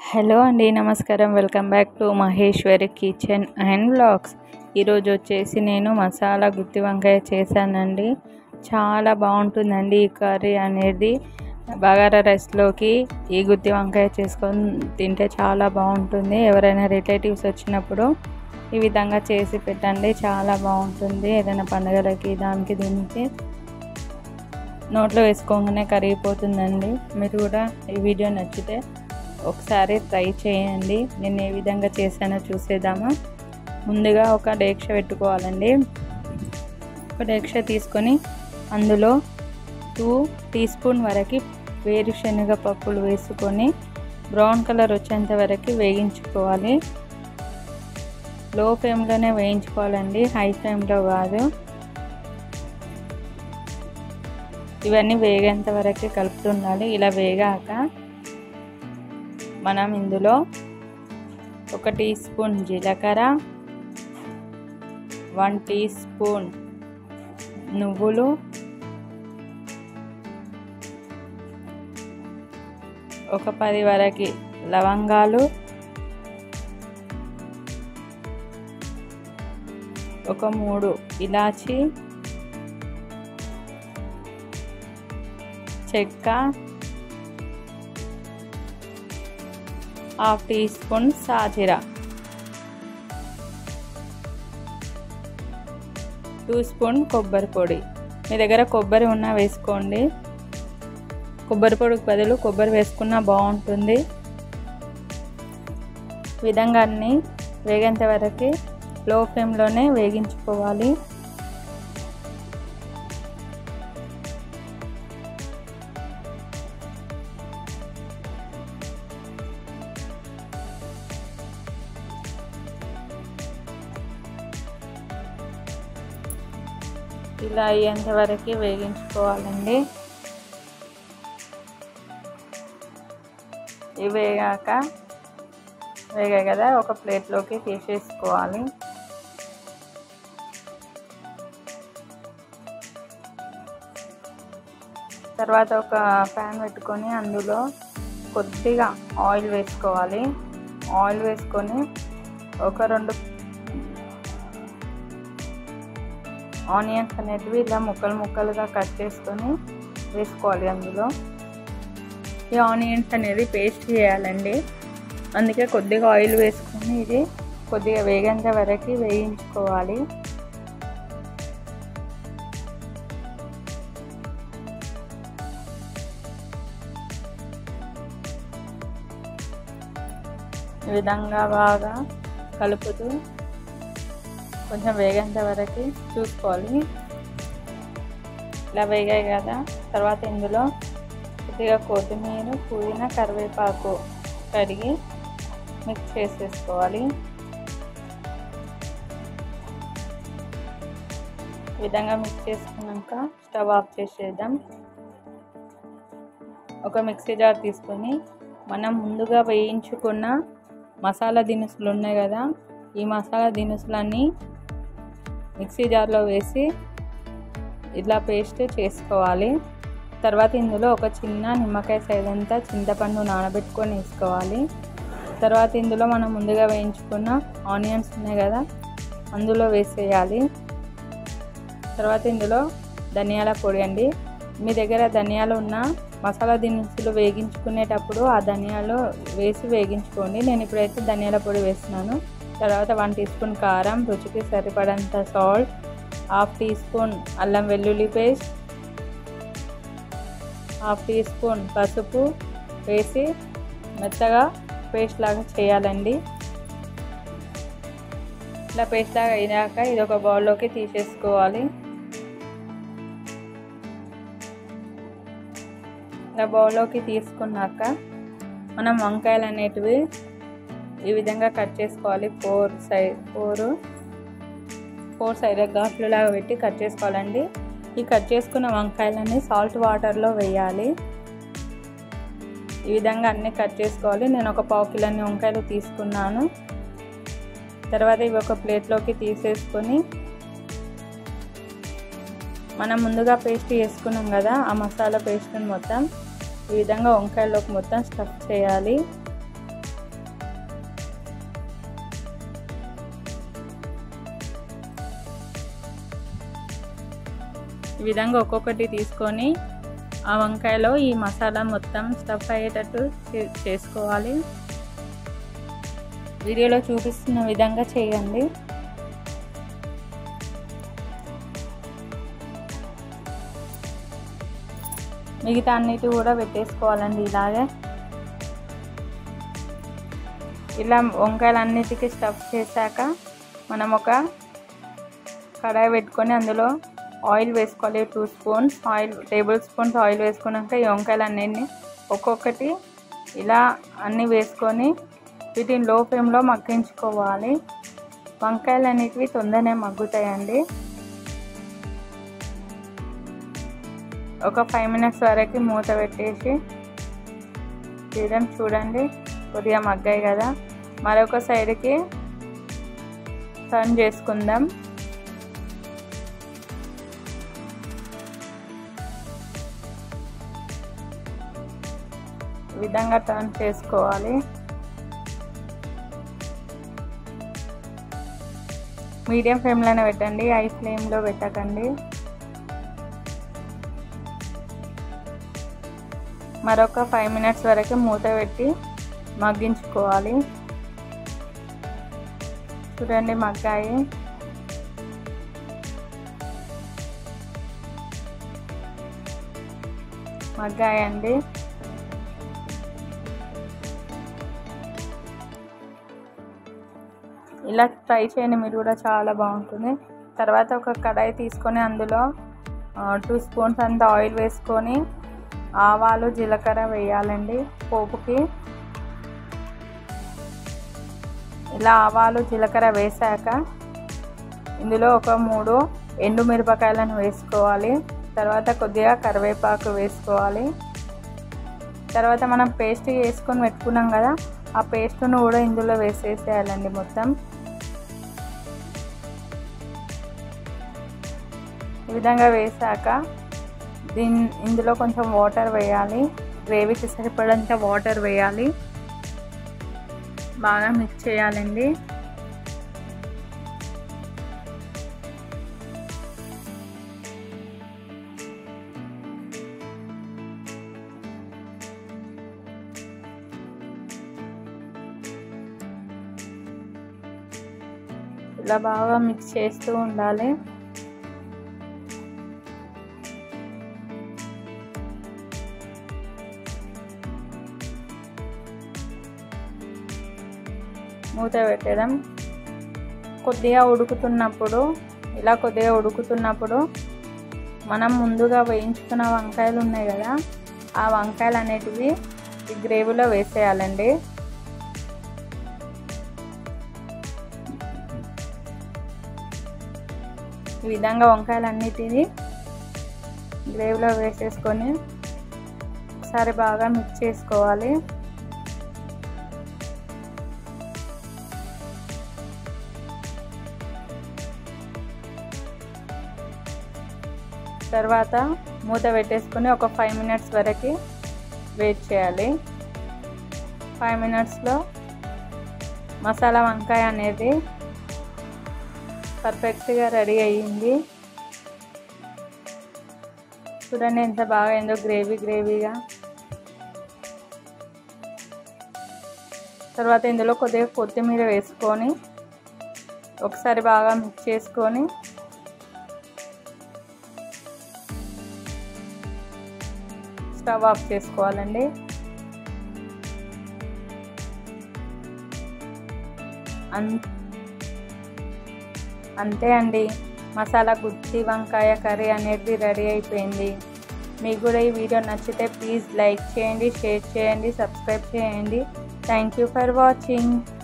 hello అండి నమస్కారం welcome back to Maheshwari kitchen and blogs ఈరోజు వచ్చేసి నేను మసాలా గుత్తి వంకాయ చేశానండి చాలా బాగుంటుందండి ఈ కర్రీ అనేది బగారా రైస్లోకి ఈ గుత్తి వంకాయ చేసుకొని తింటే చాలా బాగుంటుంది ఎవరైనా రిలేటివ్స్ వచ్చినప్పుడు ఈ విధంగా చేసి పెట్టండి చాలా బాగుంటుంది ఏదైనా పండుగలకి దానికి దీనికి నోట్లో వేసుకోగానే కరిగిపోతుందండి మీరు కూడా ఈ వీడియో నచ్చితే ఒకసారి ట్రై చేయండి నేను ఏ విధంగా చేశానో చూసేద్దామా ముందుగా ఒక డేక్ష పెట్టుకోవాలండి ఒక డేక్ష తీసుకొని అందులో టూ టీ స్పూన్ వరకు వేరుశనగ పప్పులు వేసుకొని బ్రౌన్ కలర్ వచ్చేంత వరకు వేగించుకోవాలి లో ఫ్లేమ్లోనే వేయించుకోవాలండి హై ఫ్లేమ్లో కాదు ఇవన్నీ వేగేంత వరకు కలుపుతుండాలి ఇలా వేగాక మనం ఇందులో ఒక టీ స్పూన్ జీలకర్ర వన్ టీ స్పూన్ నువ్వులు ఒక పది వరకు లవంగాలు ఒక మూడు ఇలాచి చెక్క హాఫ్ టీ స్పూన్ సాజీరా టూ స్పూన్ కొబ్బరి పొడి మీ దగ్గర కొబ్బరి ఉన్నా వేసుకోండి కొబ్బరి పొడికి బదులు కొబ్బరి వేసుకున్నా బాగుంటుంది విధంగా అన్నీ వేగేంత వరకు లో ఫ్లేమ్లోనే వేగించుకోవాలి ఇలా అయ్యేంత వరకు వేగించుకోవాలండి ఇవి వేగాక వేగాయి కదా ఒక ప్లేట్లోకి తీసేసుకోవాలి తర్వాత ఒక ప్యాన్ పెట్టుకొని అందులో కొద్దిగా ఆయిల్ వేసుకోవాలి ఆయిల్ వేసుకొని ఒక రెండు ఆనియన్స్ అనేటివి ఇలా ముక్కలు ముక్కలుగా కట్ చేసుకొని వేసుకోవాలి అందులో ఈ ఆనియన్స్ అనేది పేస్ట్ చేయాలండి అందుకే కొద్దిగా ఆయిల్ వేసుకొని ఇది కొద్దిగా వేగేంత వరకు వేయించుకోవాలి ఈ విధంగా బాగా కలుపుతూ కొంచెం వేగేంత వరకు చూసుకోవాలి ఇలా వేగాయి కదా తర్వాత ఇందులో కొద్దిగా కొత్తిమీర పుదీనా కరివేపాకు కడిగి మిక్స్ చేసేసుకోవాలి ఈ విధంగా మిక్స్ చేసుకున్నాక స్టవ్ ఆఫ్ చేసేద్దాం ఒక మిక్సీ జార్ తీసుకొని మనం ముందుగా వేయించుకున్న మసాలా దినుసులు ఉన్నాయి కదా ఈ మసాలా దినుసులన్నీ మిక్సీ జార్లో వేసి ఇట్లా పేస్ట్ చేసుకోవాలి తర్వాత ఇందులో ఒక చిన్న నిమ్మకాయ సైజ్ అంతా చింతపండు నానబెట్టుకొని వేసుకోవాలి తర్వాత ఇందులో మనం ముందుగా వేయించుకున్న ఆనియన్స్ ఉన్నాయి కదా అందులో వేసేయాలి తర్వాత ఇందులో ధనియాల పొడి అండి మీ దగ్గర ధనియాలు ఉన్న మసాలా దినుసులు వేగించుకునేటప్పుడు ఆ ధనియాలు వేసి వేగించుకోండి నేను ఇప్పుడైతే ధనియాల పొడి వేస్తున్నాను తర్వాత వన్ టీ స్పూన్ కారం రుచికి సరిపడంత సాల్ట్ హాఫ్ టీ స్పూన్ అల్లం వెల్లుల్లి పేస్ట్ హాఫ్ టీ స్పూన్ పసుపు వేసి మెత్తగా పేస్ట్ లాగా చేయాలండి ఇట్లా పేస్ట్ లాగా అయినాక ఇది ఒక బౌల్లోకి తీసేసుకోవాలి ఇలా బౌల్లోకి తీసుకున్నాక మనం వంకాయలు అనేటివి ఈ విధంగా కట్ చేసుకోవాలి four side four four side ఘాట్లు లాగా పెట్టి కట్ చేసుకోవాలండి ఈ కట్ చేసుకున్న వంకాయలని సాల్ట్ వాటర్లో వేయాలి ఈ విధంగా అన్నీ కట్ చేసుకోవాలి నేను ఒక పావు కిలోని వంకాయలు తీసుకున్నాను తర్వాత ఇవి ఒక ప్లేట్లోకి తీసేసుకొని మనం ముందుగా పేస్ట్ చేసుకున్నాం కదా ఆ మసాలా పేస్ట్ని మొత్తం ఈ విధంగా వంకాయలోకి మొత్తం స్టఫ్ చేయాలి ఈ విధంగా ఒక్కొక్కటి తీసుకొని ఆ వంకాయలో ఈ మసాలా మొత్తం స్టఫ్ అయ్యేటట్టు చేసుకోవాలి వీడియోలో చూపిస్తున్న విధంగా చేయండి మిగతా అన్నిటి కూడా పెట్టేసుకోవాలండి ఇలాగే ఇలా వంకాయలన్నిటికీ స్టఫ్ చేశాక మనం ఒక కడాయి పెట్టుకొని అందులో ఆయిల్ వేసుకోవాలి two spoons oil tablespoons oil వేసుకున్నాక ఈ వంకాయలు అన్నిటిని ఒక్కొక్కటి ఇలా అన్నీ వేసుకొని వీటిని లో ఫ్లేమ్లో మగ్గించుకోవాలి వంకాయలు అనేటివి తొందరనే మగ్గుతాయండి ఒక ఫైవ్ మినిట్స్ వరకు మూత పెట్టేసి తీయడం చూడండి కొద్దిగా మగ్గాయి కదా మరొక సైడ్కి టర్న్ చేసుకుందాం ఈ విధంగా టర్న్ చేసుకోవాలి మీడియం ఫ్లేమ్లోనే పెట్టండి హై ఫ్లేమ్లో పెట్టకండి మరొక ఫైవ్ మినిట్స్ వరకు మూత పెట్టి మగ్గించుకోవాలి చూడండి మగ్గాయి మగ్గాయండి ఇలా ట్రై చేయండి మీరు కూడా చాలా బాగుంటుంది తర్వాత ఒక కడాయి తీసుకొని అందులో టూ స్పూన్స్ అంత ఆయిల్ వేసుకొని ఆవాలు జీలకర్ర వేయాలండి పోపుకి ఇలా ఆవాలు జీలకర్ర వేసాక ఇందులో ఒక మూడు ఎండు మిరపకాయలను వేసుకోవాలి తర్వాత కొద్దిగా కరివేపాకు వేసుకోవాలి తర్వాత మనం పేస్ట్ వేసుకొని పెట్టుకున్నాం కదా ఆ పేస్ట్ను కూడా ఇందులో వేసేసేయాలండి మొత్తం ఈ విధంగా వేసాక దీని ఇందులో కొంచెం వాటర్ వేయాలి గ్రేవీకి సరిపడంత వాటర్ వేయాలి బాగా మిక్స్ చేయాలండి ఇలా బాగా మిక్స్ చేస్తూ ఉండాలి మూత పెట్టడం కొద్దిగా ఉడుకుతున్నప్పుడు ఇలా కొద్దిగా ఉడుకుతున్నప్పుడు మనం ముందుగా వేయించుకున్న వంకాయలు ఉన్నాయి కదా ఆ వంకాయలు అనేటివి ఈ గ్రేవీలో వేసేయాలండి ఈ విధంగా వంకాయలు అన్నిటిని గ్రేవీలో వేసేసుకొని ఒకసారి బాగా మిక్స్ చేసుకోవాలి తర్వాత మూత పెట్టేసుకొని ఒక ఫైవ్ మినిట్స్ వరకు వెయిట్ చేయాలి ఫైవ్ మినిట్స్లో మసాలా వంకాయ అనేది పర్ఫెక్ట్గా రెడీ అయ్యింది చూడండి ఎంత బాగా అయిందో గ్రేవీ గ్రేవీగా తర్వాత ఇందులో కొద్దిగా కొత్తిమీర వేసుకొని ఒకసారి బాగా మిక్స్ చేసుకొని స్టవ్ ఆఫ్ చేసుకోవాలండి అంతే అండి మసాలా గుత్తి వంకాయ కర్రీ అనేది రెడీ అయిపోయింది మీకు కూడా ఈ వీడియో నచ్చితే ప్లీజ్ లైక్ చేయండి షేర్ చేయండి సబ్స్క్రైబ్ చేయండి థ్యాంక్ యూ ఫర్ వాచింగ్